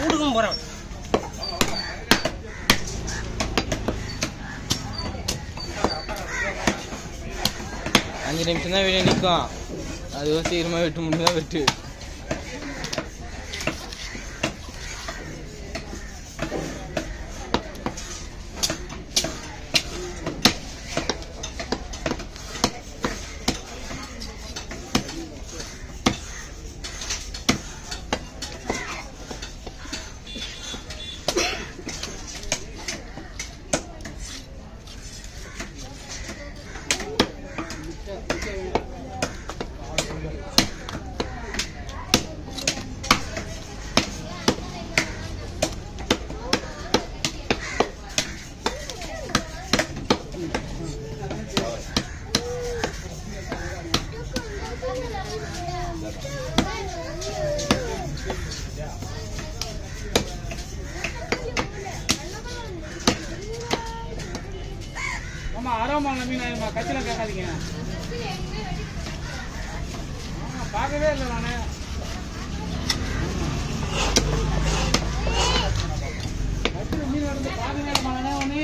வீட்டுக்கும் போறேன் அஞ்சு நிமிஷம் தான் வீடியோ நிற்கும் அதுவும் சீக்கிரமாக வெட்டு முடிஞ்சா வெட்டு ஆமா அரோமா மீன் கச்சிலாம் கேட்காதீங்க ஆமா, பார்க்கவே இல்லை நானு கச்சில மீன் வந்து பார்க்கவே இல்லை நானே ஒண்ணு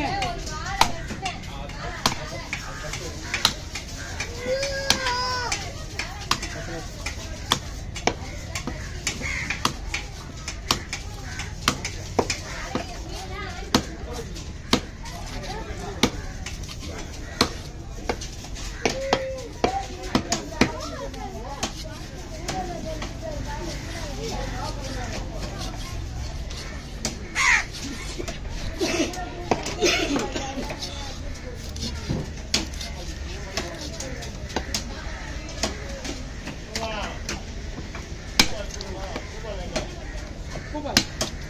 கூப்பாடு.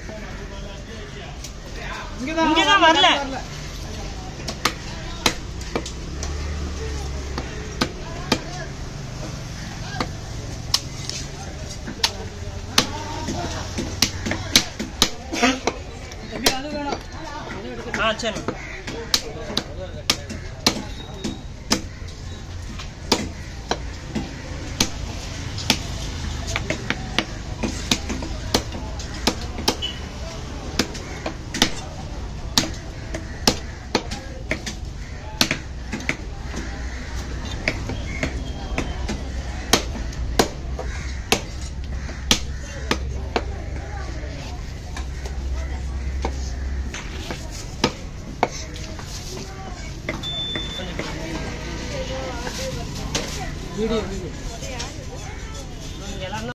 இங்கதான் இங்கதான் வரல. தம்பி, அது வேணும் ஆ சரி